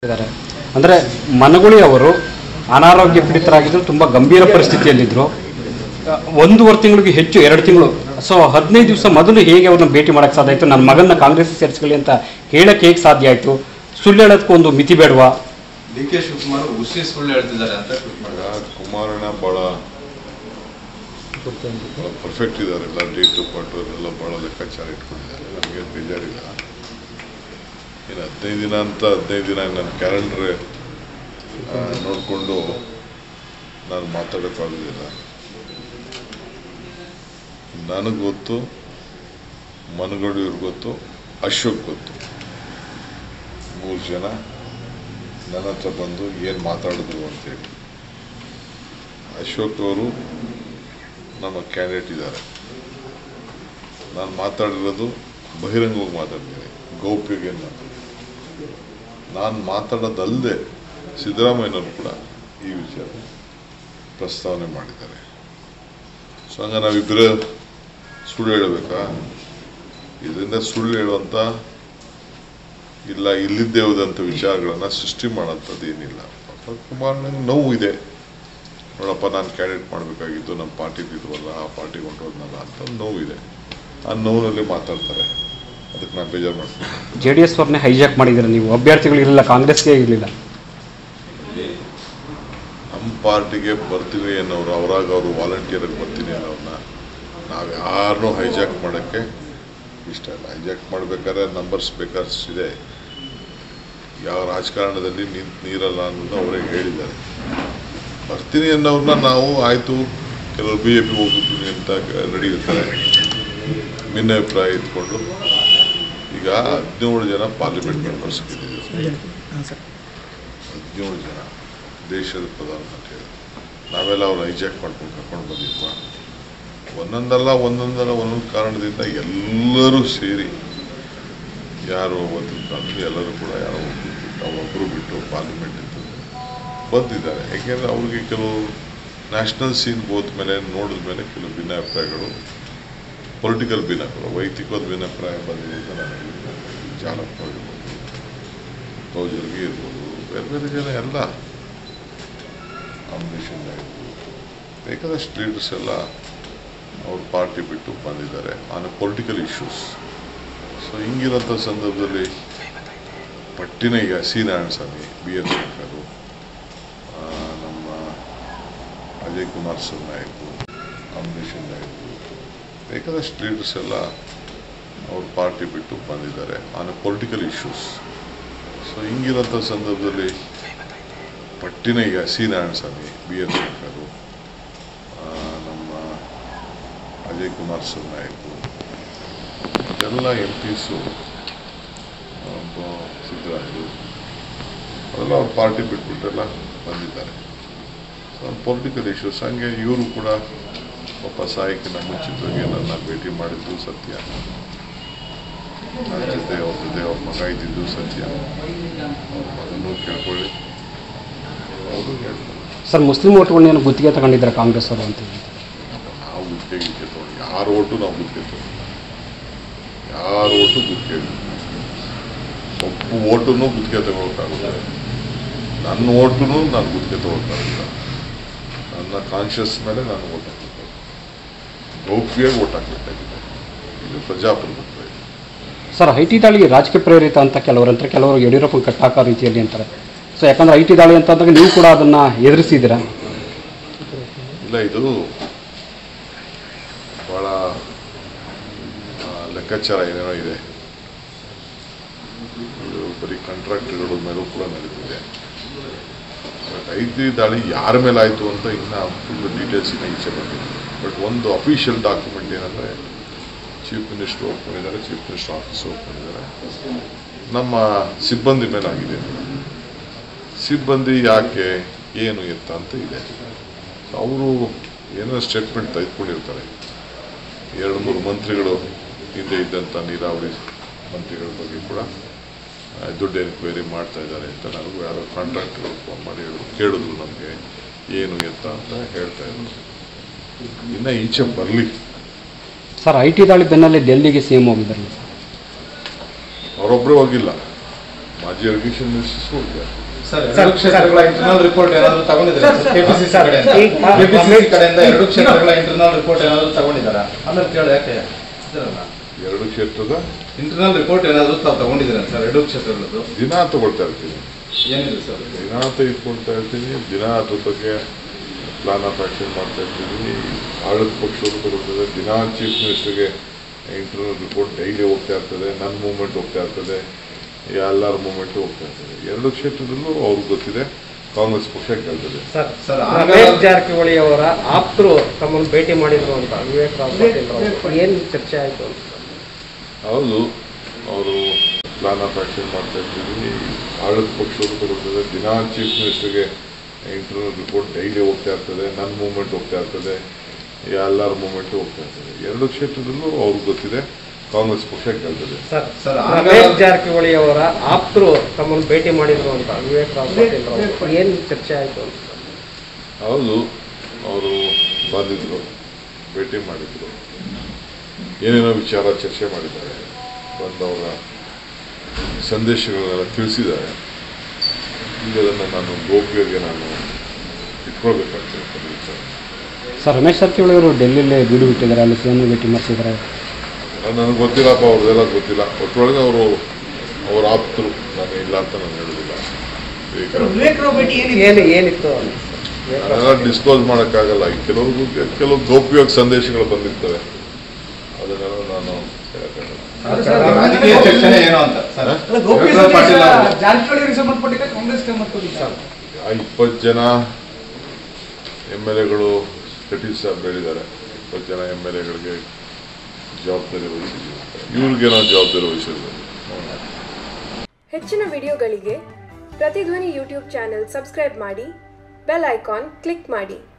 ಇದ್ದಾರೆ ಅಂದರೆ ಮನಗುಳಿ ಅವರು ಅನಾರೋಗ್ಯ ಪೀಡಿತರಾಗಿದ್ದರು ತುಂಬ ಗಂಭೀರ ಪರಿಸ್ಥಿತಿಯಲ್ಲಿದ್ದರು ಅಹ್, ಒಂದೂವರೆ ತಿಂಗಳಿಗೆ ಹೆಚ್ಚು ಎರಡು ತಿಂಗಳು ಸೊ ಹದಿನೈದು ದಿವಸ ಮೊದಲು ಹೇಗೆ ಅವ್ರನ್ನ ಭೇಟಿ ಮಾಡೋಕ್ಕೆ ಸಾಧ್ಯ ಆಯಿತು ನನ್ನ ಮಗನ ಕಾಂಗ್ರೆಸ್ ಸೇರಿಸ್ಕೊಳ್ಳಿ ಅಂತ ಹೇಳಕ್ಕೆ ಹೇಗೆ ಸಾಧ್ಯ ಆಯಿತು ಸುಳ್ಳು ಹೇಳೋದಕ್ಕೂ ಒಂದು ಮಿತಿ ಬೇಡವಾ ಡಿ ಕೆ ಶಿವಕುಮಾರ್ ಹುಸಿ ಸುಳ್ಳು ಹೇಳ್ತಿದ್ದಾರೆ ಅಂತ ಟ್ವೀಟ್ ಮಾಡಿದ್ದಾರೆ ಈಗ ಕುಮಾರಣ್ಣ ಭಾಳ ಪರ್ಫೆಕ್ಟ್ ಇದ್ದಾರೆ ಎಲ್ಲ ಡೇಟು ಪಾಟು ಎಲ್ಲ ಭಾಳ ಲೆಕ್ಕಾಚಾರ ಇಟ್ಕೊಂಡಿದ್ದಾರೆ ನಮಗೆ ಬೇಜಾರಿಲ್ಲ ಇನ್ನು ಹದಿನೈದು ದಿನ ಅಂತ ಹದಿನೈದು ದಿನ ನನ್ನ ಕ್ಯಾಲೆಂಡ್ರ್ ನೋಡಿಕೊಂಡು ನಾನು ಮಾತಾಡೋಕ್ಕಾಗೋದಿಲ್ಲ ನನಗೆ ಗೊತ್ತು ಮನಗಡು ಇವ್ರಿಗೆ ಗೊತ್ತು ಅಶೋಕ್ ಗೊತ್ತು ಮೂರು ಜನ ನನ್ನ ಹತ್ರ ಬಂದು ಏನು ಮಾತಾಡಿದ್ರು ಅಂತೇಳಿ ಅಶೋಕ್ ಅವರು ನಮ್ಮ ಕ್ಯಾಂಡಿಡೇಟ್ ಇದ್ದಾರೆ ನಾನು ಮಾತಾಡಿರೋದು ಬಹಿರಂಗವಾಗಿ ಮಾತಾಡ್ತೀನಿ ಗೌಪ್ಯಗೆ ಏನು ಮಾತಾಡ್ತೀನಿ ನಾನು ಮಾತಾಡೋದಲ್ಲದೆ ಸಿದ್ದರಾಮಯ್ಯನವರು ಕೂಡ ಈ ವಿಚಾರ ಪ್ರಸ್ತಾವನೆ ಮಾಡಿದ್ದಾರೆ ಸೊ ಹಂಗ ನಾವಿಬ್ಬರೇ ಸುಳ್ಳು ಹೇಳಬೇಕಾ ಇದರಿಂದ ಸುಳ್ಳು ಹೇಳುವಂಥ ಇಲ್ಲ ಇಲ್ಲಿದ್ದೇ ಹೋದಂಥ ವಿಚಾರಗಳನ್ನು ಸೃಷ್ಟಿ ಮಾಡೋಂಥದ್ದು ಏನಿಲ್ಲ ಪಾಪ ಕುಮಾರಣ್ಣಂಗೆ ನೋವು ಇದೆ ನೋಡಪ್ಪ ನಾನು ಕ್ಯಾಂಡಿಡೇಟ್ ಮಾಡಬೇಕಾಗಿತ್ತು ನಮ್ಮ ಪಾರ್ಟಿಗೆ ಇದ್ವಲ್ಲ ಆ ಪಾರ್ಟಿಗೆ ಹೊಂಟೋದ್ನಲ್ಲ ಅಂತ ಒಂದು ನೋವಿದೆ ಆ ನೋವಿನಲ್ಲಿ ಮಾತಾಡ್ತಾರೆ ಅದಕ್ಕೆ ನಾನು ಬೇಜಾರು ಮಾಡ್ತೀನಿ ಜೆ ಡಿ ಎಸ್ ಅವ್ರನ್ನೇ ಹೈಜಾಕ್ ಮಾಡಿದ್ದೀರ ನೀವು ಅಭ್ಯರ್ಥಿಗಳು ಇರಲಿಲ್ಲ ಕಾಂಗ್ರೆಸ್ಗೆ ಇರಲಿಲ್ಲ ನಮ್ಮ ಪಾರ್ಟಿಗೆ ಬರ್ತೀನಿ ಅನ್ನೋರು ಅವರಾಗ ಅವರು ವಾಲಂಟಿಯರಾಗಿ ಬರ್ತೀನಿ ಅನ್ನೋರನ್ನ ನಾವು ಯಾರನ್ನೂ ಹೈಜಾಕ್ ಮಾಡೋಕ್ಕೆ ಇಷ್ಟ ಇಲ್ಲ ಹೈಜಾಕ್ ಮಾಡಬೇಕಾದ್ರೆ ನಂಬರ್ಸ್ ಬೇಕಾದಷ್ಟಿದೆ ಯಾವ ರಾಜಕಾರಣದಲ್ಲಿ ನಿಂತು ನೀರಲ್ಲ ಅನ್ನೋದು ಅವರೇ ಹೇಳಿದ್ದಾರೆ ಬರ್ತೀನಿ ಅನ್ನೋರನ್ನ ನಾವು ಆಯಿತು ಕೆಲವರು ಬಿ ಜೆ ಪಿ ಹೋಗ್ಬಿಡ್ತೀನಿ ಅಂತ ರೆಡಿ ಇರ್ತಾರೆ ಭಿನ್ನಾಭಿಪ್ರಾಯ ಇಟ್ಕೊಂಡು ಈಗ ಹದಿನೇಳು ಜನ ಪಾರ್ಲಿಮೆಂಟ್ ಮೆಂಬರ್ಸ್ ಗೆದ್ದಿದ್ದೀವಿ ಹದಿನೇಳು ಜನ ದೇಶದ ಪ್ರಧಾನಮಂತ್ರಿ ನಾವೆಲ್ಲ ಅವ್ರು ಹೈಜಾಕ್ ಮಾಡ್ಕೊಂಡು ಕರ್ಕೊಂಡು ಬಂದಿದ್ವಾ ಒಂದೊಂದಲ್ಲ ಒಂದೊಂದಲ್ಲ ಒಂದೊಂದು ಕಾರಣದಿಂದ ಎಲ್ಲರೂ ಸೇರಿ ಯಾರು ಒಂದು ಕಾರಣದಲ್ಲಿ ಎಲ್ಲರೂ ಕೂಡ ಯಾರೋ ಒಬ್ರು ಬಿಟ್ಟು ಒಬ್ಬರು ಬಿಟ್ಟು ಪಾರ್ಲಿಮೆಂಟ್ ಇದ್ದು ಬಂದಿದ್ದಾರೆ ಯಾಕೆಂದರೆ ಅವ್ರಿಗೆ ಕೆಲವು ನ್ಯಾಷನಲ್ ಸೀನ್ ಹೋದ ಮೇಲೆ ನೋಡಿದ ಮೇಲೆ ಕೆಲವು ಭಿನ್ನಾಭಿಪ್ರಾಯಗಳು ಪೊಲಿಟಿಕಲ್ ಭಿನ್ನಾಭಿಪ್ರಾಯ ವೈಯಕ್ತಿಕವಾದ ಭಿನ್ನಾಭಿಪ್ರಾಯ ಬಂದಿದೆ ಅಂತ ನನಗೆ ಜಾಲಪ್ಪ ಇರ್ಬೋದು ಕೌಜರ್ಗಿ ಇರ್ಬೋದು ಬೇರೆ ಬೇರೆ ಜನ ಎಲ್ಲ ಅಂಬರೀಷನ್ ಇರ್ಬೋದು ಬೇಕಾದಷ್ಟು ಲೀಡರ್ಸ್ ಎಲ್ಲ ಅವ್ರ ಪಾರ್ಟಿ ಬಿಟ್ಟು ಬಂದಿದ್ದಾರೆ ಆನ್ ಪೊಲಿಟಿಕಲ್ ಇಶ್ಯೂಸ್ ಸೊ ಹಿಂಗಿರೋಂಥ ಸಂದರ್ಭದಲ್ಲಿ ಪಟ್ಟಿನ ಈಗ C Narayana Swamy B N Shankar ಆ, ನಮ್ಮ ಅಜಯ್ ಕುಮಾರ್ ಸಿಂಗ್ ನಾಯ್ಕು ಅಂಬರೀಷನ್ ನಾಯ್ಕು ಬೇಕಾದಷ್ಟು ಲೀಡರ್ಸ್ ಎಲ್ಲ ಅವ್ರ ಪಾರ್ಟಿ ಬಿಟ್ಟು ಬಂದಿದ್ದಾರೆ ಆನ್ ಪೊಲಿಟಿಕಲ್ ಇಶ್ಯೂಸ್ ಸೊ ಹಿಂಗಿರೋಂಥ ಸಂದರ್ಭದಲ್ಲಿ ಪಟ್ಟಿನ ಈಗ C Narayana Swamy B N Shankar ಆ, ನಮ್ಮ ಅಜಯ್ ಕುಮಾರ್ ಸಿಂಗ್ ನಾಯ್ಕು ಇದೆಲ್ಲ ಎಂ ಪಿಸು ಸಿದ್ದರಾಮಯ್ಯ ಅದೆಲ್ಲ ಅವ್ರ ಪಾರ್ಟಿ ಬಿಟ್ಬಿಟ್ಟೆಲ್ಲ ಬಂದಿದ್ದಾರೆ ಸೊ ಪೊಲಿಟಿಕಲ್ ಇಶ್ಯೂಸ್ ಹಂಗೆ ಇವರು ಕೂಡ ಪಾಪ ಸಾಯಕ್ಕಿನ ಮುಂಚಿತವಾಗಿ ನನ್ನ ಭೇಟಿ ಮಾಡಿದ್ದು ಸತ್ಯ ನನ್ನ ಜೊತೆ ಅವ್ರ ಜೊತೆ ಅವ್ರ ಮಗ ಇದ್ದಿದ್ದು ಸತ್ಯ ಅವ್ರ ಮಗನೂ ಕೇಳ್ಕೊಳ್ಳಿ ಅವರು ಹೇಳ್ತಾರೆ ಸರ್ ಮುಸ್ಲಿಂ ಓಟ್ಗಳನ್ನೇನು ಗುತ್ತಿಗೆ ತಗೊಂಡಿದ್ದಾರೆ ಕಾಂಗ್ರೆಸ್ ಅವರು ಅಂತ ಹೇಳಿ. ನಾವು ಗುತ್ತಿಗೆ ಗಿತ್ತಿಗೆ ತಗೊಂಡು ಯಾರ ಓಟು ನಾವು ಗುತ್ತಿಗೆ ತಗೊಂಡು ಯಾರ ಓಟು ಗುತ್ತಿಗೆ ಒಬ್ಬ ಓಟನ್ನು ಗುತ್ತಿಗೆ ತಗೊಳಕ್ಕಾಗುತ್ತೆ ನನ್ನ ಓಟುನು ನಾನು ಗುತ್ತಿಗೆ ತಗೊಳಕ್ಕಾಗಿಲ್ಲ ನನ್ನ ಕಾನ್ಷಿಯಸ್ ಮೇಲೆ ನಾನು ಓಟ್ ಹಾಕಬೇಕು ಗೌಪ್ಯವಾಗಿ ಓಟ್ ಹಾಕಬೇಕಾಗಿದೆ ಇದು ಪ್ರಜಾಪ್ರಭುತ್ವ ಇದೆ ಸರ್ ಐ ಟಿ ದಾಳಿ ರಾಜಕೀಯ ಪ್ರೇರಿತ ಅಂತ ಕೆಲವರು ಅಂತಾರೆ ಕೆಲವರು ಯಡಿಯೂರಪ್ಪ ಕಟ್ಟಾಕ ರೀತಿಯಲ್ಲಿ ಅಂತಾರೆ ಸೊ ಯಾಕಂದ್ರೆ ಐ ಟಿ ದಾಳಿ ಅಂತ ಅಂದಾಗ ನೀವು ಕೂಡ ಅದನ್ನು ಎದುರಿಸಿದ್ದೀರಾ ಇಲ್ಲ ಇದು ಭಾಳ ಆ, ಲೆಕ್ಕಾಚಾರ ಏನೇನೋ ಇದೆ ಇದು ಬರೀ ಕಾಂಟ್ರಾಕ್ಟ್ಗಳ ಮೇಲೂ ಕೂಡ ನಡೀತಿದೆ ಬಟ್ ಐದು ದಾಳಿ ಯಾರ ಮೇಲೆ ಆಯಿತು ಅಂತ ಇನ್ನು ಫುಲ್ ಡೀಟೇಲ್ಸ್ ಇನ್ನು ಈಚೆ ಬಂದಿದೆ ಬಟ್ ಒಂದು ಅಫಿಷಿಯಲ್ ಡಾಕ್ಯುಮೆಂಟ್ ಏನಂದರೆ ಚೀಫ್ ಮಿನಿಸ್ಟರ್ ಒಪ್ಕೊಂಡಿದ್ದಾರೆ ಚೀಫ್ ಮಿನಿಸ್ಟರ್ ಆಫೀಸ್ ಒಪ್ಕೊಂಡಿದ್ದಾರೆ ನಮ್ಮ ಸಿಬ್ಬಂದಿ ಮೇಲೆ ಆಗಿದೆ ಸಿಬ್ಬಂದಿ ಯಾಕೆ ಏನು ಎತ್ತ ಅಂತ ಇದೆ ಅವರು ಏನೋ ಸ್ಟೇಟ್ಮೆಂಟ್ ತೆಗೆದುಕೊಂಡಿರ್ತಾರೆ ಎರಡು ಮೂರು ಮಂತ್ರಿಗಳು ಹಿಂದೆ ಇದ್ದಂಥ ನೀರಾವರಿ ಮಂತ್ರಿಗಳ ಬಗ್ಗೆ ಕೂಡ ಆ, ದುಡ್ಡು ಎನ್ಕ್ವೈರಿ ಮಾಡ್ತಾ ಇದ್ದಾರೆ ಅಂತ ನನಗೂ ಯಾರೋ ಕಾಂಟ್ರಾಕ್ಟ್ಗಳು ಫೋನ್ ಮಾಡಿ ಹೇಳಿದ್ರು ಕೇಳಿದ್ರು ನಮಗೆ ಏನು ಎತ್ತ ಅಂತ ಹೇಳ್ತಾ ಇದ್ರು ಇನ್ನು ಈಚೆ ಬರಲಿ ಸರ್ ಐ ಟಿ ದಾಳಿ ಬೆನ್ನಲ್ಲೇ ಡೆಲ್ಲಿಗೆ ಸಿ ಎಂ ಹೋಗಿದ್ದಾರಲ್ಲ ಸರ್ ಅವರೊಬ್ಬರೇ ಹೋಗಿಲ್ಲ ಮಾಜಿ ಇರಿಗೇಷನ್ ಮಿನಿಸ್ಟರ್ಸ್ ಹೋಗಿದ್ದಾರೆ ಸರ್ ಎರಡು ಕ್ಷೇತ್ರಗಳ ಇಂಟರ್ನಲ್ ರಿಪೋರ್ಟ್ ಏನಾದ್ರು ತಗೊಂಡಿದ್ದಾರೆ ಸರ್, ಸರ್, ಕೆಪಿಸಿಸಿ ಸರ್, ಕಡೆಯಿಂದ ಈಗ ಕೆಪಿಸಿಸಿ ಕಡೆಯಿಂದ ಎರಡು ಕ್ಷೇತ್ರಗಳ ಇಂಟರ್ನಲ್ ರಿಪೋರ್ಟ್ ಏನಾದ್ರು ತಗೊಂಡಿದ್ದಾರಾ ಆಮೇಲೆ ಕೇಳಿ ಯಾಕೆ ಇದ್ರಲ್ಲ ಎರಡು ಕ್ಷೇತ್ರದ ಇಂಟರ್ನಲ್ ರಿಪೋರ್ಟ್ ಏನಾದ್ರು ತಾವು ತಗೊಂಡಿದ್ದೀರಾ ಸರ್ ಎರಡು ಕ್ಷೇತ್ರಗಳದ್ದು ದಿನ ತಗೊಳ್ತಾ ಇರ್ತೀನಿ ಏನಿದೆ ಸರ್ ದಿನ ತೆಗೆದುಕೊಳ್ತಾ ಇರ್ತೀನಿ ದಿನ ಅದ್ರ ಬಗ್ಗೆ ಪ್ಲಾನ್ ಆಫ್ ಆಕ್ಷನ್ ಮಾಡ್ತಾ ಇರ್ತೀನಿ ಆಡಳಿತ ಪಕ್ಷವರು ತಗೊಳ್ತದೆ ದಿನ ಚೀಫ್ ಮಿನಿಸ್ಟರ್ಗೆ ಇಂಟರ್ನಲ್ ರಿಪೋರ್ಟ್ ಡೈಲಿ ಹೋಗ್ತಾ ಇರ್ತದೆ ನನ್ನ ಮೂವ್ಮೆಂಟ್ ಹೋಗ್ತಾ ಇರ್ತದೆ ಎಲ್ಲರ ಮೂವ್ಮೆಂಟ್ ಹೋಗ್ತಾ ಇರ್ತದೆ ಎರಡು ಕ್ಷೇತ್ರದಲ್ಲೂ ಅವ್ರಿಗೆ ಗೊತ್ತಿದೆ ಕಾಂಗ್ರೆಸ್ ಪಕ್ಷ ಗೆಲ್ತದೆ ಸರ್ ಸರ್, ರಮೇಶ್ ಆಗ- ಜಾರಕಿಹೊಳಿ ಅವರ ಆಪ್ತರು ತಮ್ಮನ್ನು ಭೇಟಿ ಮಾಡಿದ್ರು ಅಂತ ವಿವೇಕ್ ರಾವ್ ಪಾಟೀಲ್ ಅವರು ಏನು ಚರ್ಚೆ ಆಯಿತು ಅಂತ ಹೌದು ಅವರು ಪ್ಲಾನ್ ಆಫ್ ಆಕ್ಷನ್ ಮಾಡ್ತಾ ಇರ್ತೀವಿ ಆಡಳಿತ ಪಕ್ಷವರು ತಗೊಳ್ತದೆ ದಿನ ಚೀಫ್ ಮಿನಿಸ್ಟರ್ಗೆ ಇಂಟರ್ನಲ್ ರಿಪೋರ್ಟ್ ಡೈಲಿ ಹೋಗ್ತಾ ಇರ್ತದೆ ನನ್ನ ಮೂವ್ಮೆಂಟ್ ಹೋಗ್ತಾ ಇರ್ತದೆ ಎಲ್ಲರ ಮೂವ್ಮೆಂಟ್ ಹೋಗ್ತಾ ಇರ್ತದೆ ಎರಡು ಕ್ಷೇತ್ರದಲ್ಲೂ ಅವ್ರಿಗೆ ಗೊತ್ತಿದೆ ಕಾಂಗ್ರೆಸ್ ಪಕ್ಷ ಗೆಲ್ತದೆ ಸರ್ ಸರ್, ಆಗ- ರಮೇಶ್ ಜಾರಕಿಹೊಳಿ ಅವರ ಆಪ್ತರು ತಮ್ಮನ್ನು ಭೇಟಿ ಮಾಡಿದ್ರು ಅಂತ ವಿವೇಕ್ ರಾವ್ ಪಾಟೀಲ್ ಅವರು ಏನು ಚರ್ಚೆ ಆಯಿತು ಅಂತ ಹೌದು ಅವರು ಬಂದಿದ್ರು ಭೇಟಿ ಮಾಡಿದ್ರು ಏನೇನೋ ವಿಚಾರ ಚರ್ಚೆ ಮಾಡಿದ್ದಾರೆ ಬಂದವರ ಸಂದೇಶಗಳನ್ನೆಲ್ಲ ತಿಳಿಸಿದ್ದಾರೆ ಈಗ ಅದನ್ನು ನಾನು ಗೋಪ್ಯಗೆ ನಾನು ಇಟ್ಕೊಳ್ಬೇಕಾಗ್ತದೆ ಕೆಲವು ವಿಚಾರ ಸರ್ ರಮೇಶ್ ಜಾರಕಿಹೊಳಿ ಅವರು ಡೆಲ್ಲಿಯಲ್ಲಿ ಬೀಡು ಬಿಟ್ಟಿದ್ದಾರೆ ಅಲ್ಲಿ ಸಿ ಎಂ ಭೇಟಿ ಮಾಡಿಸಿದ್ದಾರೆ ನನಗೆ ಗೊತ್ತಿಲ್ಲಪ್ಪ ಅವ್ರದ್ದೆಲ್ಲ ಗೊತ್ತಿಲ್ಲ ಒಟ್ಟೊಳಗೆ ಅವರು ಅವ್ರ ಆಪ್ತರು ನಾನು ಇಲ್ಲ ಅಂತ ನಾನು ಹೇಳೋದಿಲ್ಲ ವಿವೇಕ್ ರಾವ್ ಭೇಟಿ ಏನಿದೆ ಏನು ಏನಿತ್ತು ಅಂತ ವಿವೇಕ್ ರಾವ್ ಅದೆಲ್ಲ ಡಿಸ್ಕ್ಲೋಸ್ ಮಾಡೋಕ್ಕಾಗಲ್ಲ ಈ ಕೆಲವ್ರಿಗೂ ಕೆಲವು ಗೌಪ್ಯವಾಗಿ ಸಂದೇಶಗಳು ಬಂದಿರ್ತವೆ ಅದನ್ನೆಲ್ಲ ನಾನು ಹೇಳಕ್ಕಾಗಲ್ಲ ರಾಜಕೀಯ ಚರ್ಚೆ ಏನೋ ಅಂತ ಸರ್ ಅಲ್ಲ, ಗೋಪಿ ವಿಕ್ರಮ್ ಪಾಟೀಲ್ ಸಂದೇಶ ಅವರು ಜಾರಕಿಹೊಳಿಗೆ ಸಂಬಂಧಪಟ್ಟಿದ್ದ ಕಾಂಗ್ರೆಸ್ಗೆ ಸಂಬಂಧಪಟ್ಟಿದ್ದ ಆ ಇಪ್ಪತ್ತು ಜನ ಎಮ್ ಎಲ್ ಎಗಳು ಸತೀಶ್ ಸಾಹೇಬ್ ಹೇಳಿದ್ದಾರೆ ಇಪ್ಪತ್ತು ಜನ ಎಮ್ ಎಲ್ ಎಗಳಿಗೆ ಜವಾಬ್ದಾರಿ ವಹಿಸಿದ್ದೀವಿ ಅಂತ ಇವ್ರಿಗೇನೋ ಜವಾಬ್ದಾರಿ ವಹಿಸಿದ್ರು ಹೆಚ್ಚಿನ ವಿಡಿಯೋಗಳಿಗೆ ಪ್ರತಿಧ್ವನಿ ಯೂಟ್ಯೂಬ್ ಚಾನೆಲ್ ಸಬ್ಸ್ಕ್ರೈಬ್ ಮಾಡಿ ಬೆಲ್ ಐಕಾನ್ ಕ್ಲಿಕ್ ಮಾಡಿ